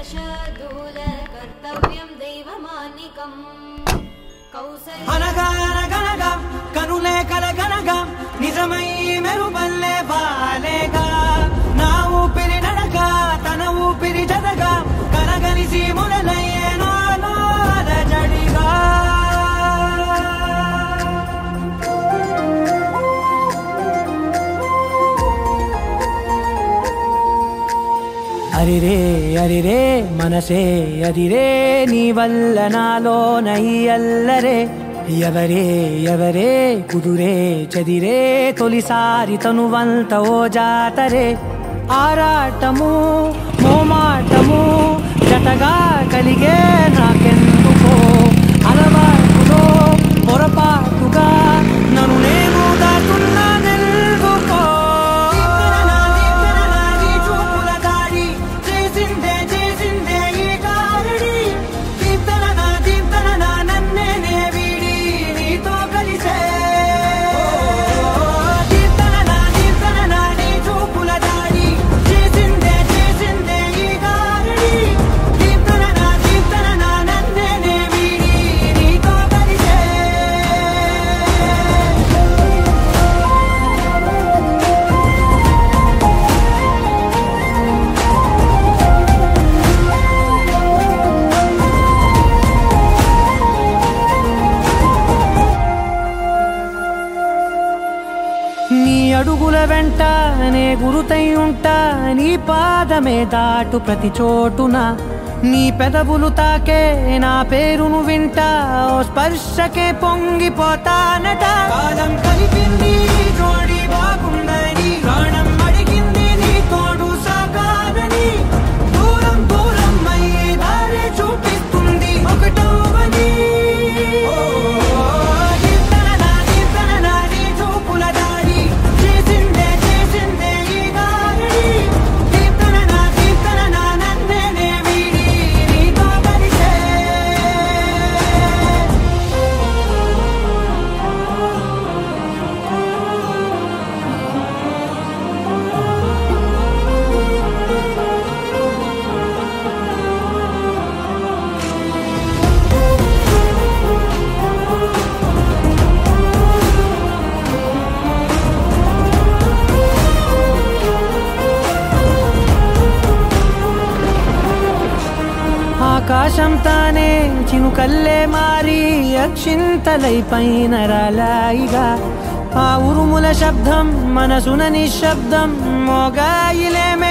శార్దూల కర్తవ్యం దైవమానికం కౌసల్య అనగా అనగనగా కనులే కలగనగా నిజమై మెరుపల్లే బాలేగా నా ఊపిరి నడక తన ఊపిరి జదగా కనగలిసి మొదలయ్యే నాలో అలజడిగా అరిరే అరిరే మనసే అరిరే నీ వల్ల నాలో నయ్యల్లరే ఎవరే ఎవరే కుదురే చదిరే తొలిసారి తనువంత ఓ జాతరే ఆరాటము మోమాటము జతగా కలిగే నాకెందుకో అలవాటులో పొరపాటుగా నన్ను నేను దాటున్నా నెల్లుకో చూపుల దాడి చేసిందే చేసిందే ఈ కారడి దీప్తన నా దీప్తన నా నన్నే నే వీడి నీతో కలిసే దీప్తన నా దీప్తన నా నీ చూపుల దాడి చేసిందే చేసిందే ఈ కారడి దీప్తన నా దీప్తన నా నన్నే నే వీడి నీతో కలిసే నీ అడుగుల వెంట నే గురుతై ఉంటా నీ పాదమే దాటు ప్రతి చోటున నీ పెదవులు తాకే నా పేరును వింటా ఓ స్పర్శకే పొంగిపోతానట కాలం కలిపింది జోడి బాగుందని ప్రాణం అడిగింది నీ తోడు సాగాలని దూరం దూరం అయ్యి దారి చూపిస్తుంది ఒకటోవని దీప్తననా దీప్తననా నీ చూపుల దాడి చేసిందే చేసిందే ఈ గారడి దీప్తననా దీప్తననా నన్నే నే వీడి నీతో కలిసే ఆకాశం తానే చినుకల్లే మారి అక్షింతలై పైన రాలాయిగా ఆ ఉరుముల శబ్దం మనసున నిశ్శబ్దం మోగాయిలేమే